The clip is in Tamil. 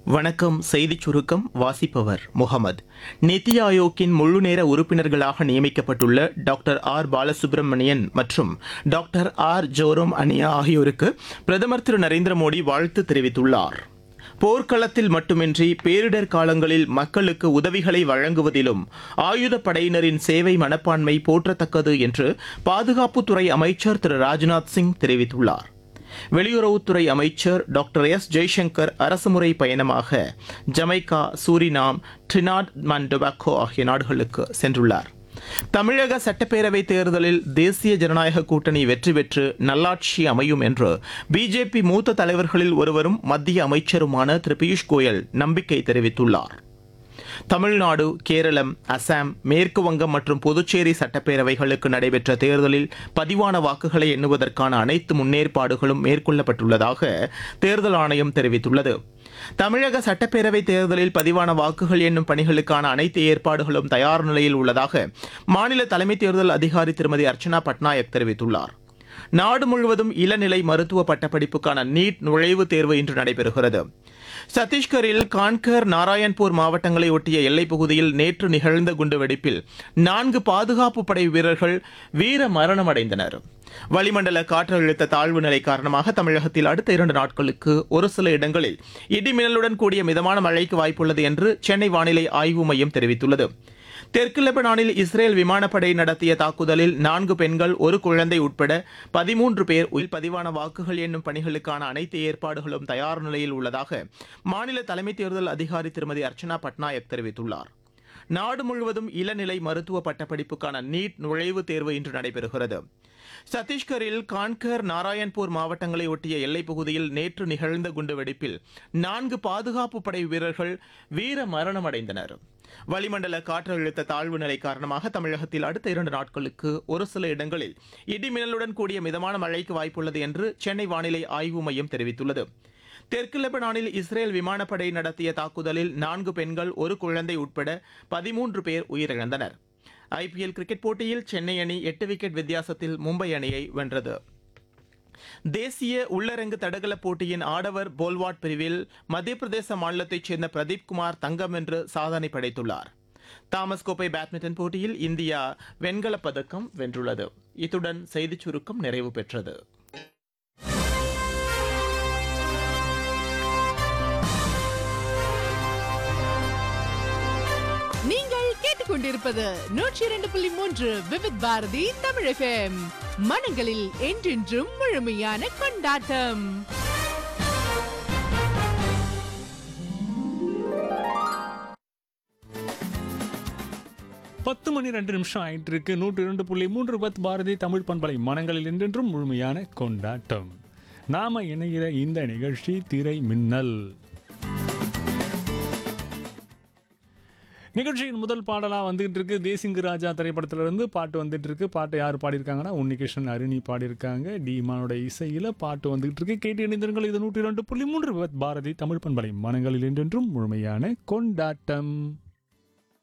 வணக்கம் செய்திச் சுருக்கம் வாசிப்பவர் முகமது நித்தி ஆயோக்கின் முழுநேர உறுப்பினர்களாக நியமிக்கப்பட்டுள்ள டாக்டர் ஆர் பாலசுப்ரமணியன் மற்றும் டாக்டர் ஆர் ஜோரோம் அனியா ஆகியோருக்கு பிரதமர் திரு நரேந்திர மோடி வாழ்த்து தெரிவித்துள்ளார் போர்க்களத்தில் மட்டுமின்றி பேரிடர் காலங்களில் மக்களுக்கு உதவிகளை வழங்குவதிலும் ஆயுதப் படையினரின் சேவை மனப்பான்மை போற்றத்தக்கது என்று பாதுகாப்புத்துறை அமைச்சர் திரு ராஜ்நாத் சிங் தெரிவித்துள்ளார் வெளியுறவுத்துறை அமைச்சர் டாக்டர் எஸ் ஜெய்சங்கர் அரசுமுறை பயணமாக Jamaica Suriname Trinidad and Tobago ஆகிய நாடுகளுக்கு சென்றுள்ளார் தமிழக சட்டப்பேரவை தேர்தலில் தேசிய ஜனநாயக கூட்டணி வெற்றி பெற்று நல்லாட்சி அமையும் என்று பிஜேபி மூத்த தலைவர்களில் ஒருவரும் மத்திய அமைச்சருமான திரு பியூஷ் கோயல் நம்பிக்கை தெரிவித்துள்ளார் தமிழ்நாடு கேரளம் அசாம் மேற்கு வங்கம் மற்றும் புதுச்சேரி சட்டப்பேரவைகளுக்கு நடைபெற்ற தேர்தலில் பதிவான வாக்குகளை எண்ணுவதற்கான அனைத்து முன்னேற்பாடுகளும் மேற்கொள்ளப்பட்டுள்ளதாக தேர்தல் ஆணையம் தெரிவித்துள்ளது தமிழக சட்டப்பேரவை தேர்தலில் பதிவான வாக்குகள் எண்ணும் பணிகளுக்கான அனைத்து ஏற்பாடுகளும் தயார் நிலையில் உள்ளதாக மாநில தலைமை தேர்தல் அதிகாரி திருமதி அர்ச்சனா பட்நாயக் தெரிவித்துள்ளார் நாடு முழுவதும் இளநிலை மருத்துவ பட்டப்படிப்புக்கான நீட் நுழைவுத் தேர்வு இன்று நடைபெறுகிறது சத்தீஸ்கரில் கான்கர் நாராயண்பூர் மாவட்டங்களை ஒட்டிய எல்லைப் பகுதியில் நேற்று நிகழ்ந்த குண்டுவெடிப்பில் நான்கு பாதுகாப்பு படை வீரர்கள் வீர மரணமடைந்தனர் வளிமண்டல காற்றழுத்த தாழ்வு நிலை காரணமாக தமிழகத்தில் அடுத்த இரண்டு நாட்களுக்கு ஒரு சில இடங்களில் இடிமின்னலுடன் கூடிய மிதமான மழைக்கு வாய்ப்புள்ளது என்று சென்னை வானிலை ஆய்வு மையம் தெரிவித்துள்ளது தெற்கு லெபனானில் இஸ்ரேல் விமானப்படை நடத்திய தாக்குதலில் நான்கு பெண்கள் ஒரு குழந்தை உட்பட பதிமூன்று பேர் உயிர் பதிவான வாக்குகள் எண்ணும் பணிகளுக்கான அனைத்து ஏற்பாடுகளும் தயார் நிலையில் உள்ளதாக மாநில தலைமை தேர்தல் அதிகாரி திருமதி அர்ச்சனா பட்நாயக் தெரிவித்துள்ளார் நாடு முழுவதும் இளநிலை மருத்துவ பட்டப்படிப்புக்கான நீட் நுழைவுத் தேர்வு இன்று நடைபெறுகிறது சத்தீஸ்கரில் கான்கர் நாராயண்பூர் மாவட்டங்களை ஒட்டிய எல்லைப் பகுதியில் நேற்று நிகழ்ந்த குண்டுவெடிப்பில் நான்கு பாதுகாப்பு படை வீரர்கள் வீர மரணமடைந்தனர் வளிமண்டல காற்றழுத்த தாழ்வு நிலை காரணமாக தமிழகத்தில் அடுத்த இரண்டு நாட்களுக்கு ஒரு சில இடங்களில் இடிமின்னலுடன் கூடிய மிதமான மழைக்கு வாய்ப்புள்ளது என்று சென்னை வானிலை ஆய்வு மையம் தெரிவித்துள்ளது தெற்கு லெபனானில் இஸ்ரேல் விமானப்படை நடத்திய தாக்குதலில் நான்கு பெண்கள் ஒரு குழந்தை உட்பட பதிமூன்று பேர் உயிரிழந்தனர் ஐபிஎல் கிரிக்கெட் போட்டியில் சென்னை அணி எட்டு விக்கெட் வித்தியாசத்தில் மும்பை அணியை வென்றது தேசிய உள்ளரங்கு தடகள போட்டியின் ஆடவர் போல்வாட் பிரிவில் மத்திய பிரதேச மாநிலத்தைச் சேர்ந்த பிரதீப் குமார் தங்கம் வென்று சாதனை படைத்துள்ளார் தாமஸ் கோப்பை பேட்மிண்டன் போட்டியில் இந்தியா வெண்கலப் பதக்கம் வென்றுள்ளது இத்துடன் செய்திச் சுருக்கம் நிறைவு பெற்றது நீங்கள் கேட்டுக்கொண்டிருப்பது நூற்றி இரண்டு புள்ளி மூன்று விவித் பாரதி தமிழ் எஃப்எம் மனங்களில் என்றென்றும் முழுமையான கொண்டாட்டம் பத்து மணி ரெண்டு நிமிஷம் ஆயிட்டு இருக்கு நூற்று இரண்டு புள்ளி மூன்று பத்து பாரதி தமிழ் பண்பலை மனங்களில் என்றென்றும் முழுமையான கொண்டாட்டம் நாம இணைகிற இந்த நிகழ்ச்சி திரை மின்னல் நிகழ்ச்சியின் முதல் பாடலாக வந்துகிட்டு இருக்கு தேசிங்கு ராஜா திரைப்படத்துல இருந்து பாட்டு வந்துட்டு இருக்கு பாட்டை யார் பாடியிருக்காங்கன்னா உன்னிகிருஷ்ணன் அருணி பாடியிருக்காங்க டீமானோட இசையில பாட்டு வந்துகிட்டு இருக்கு கேட்டு இணைந்திருங்கள் இது நூற்றி இரண்டு புள்ளி மூன்று பாரதி தமிழ் பண்பலை மனங்களில் என்றென்றும் முழுமையான கொண்டாட்டம்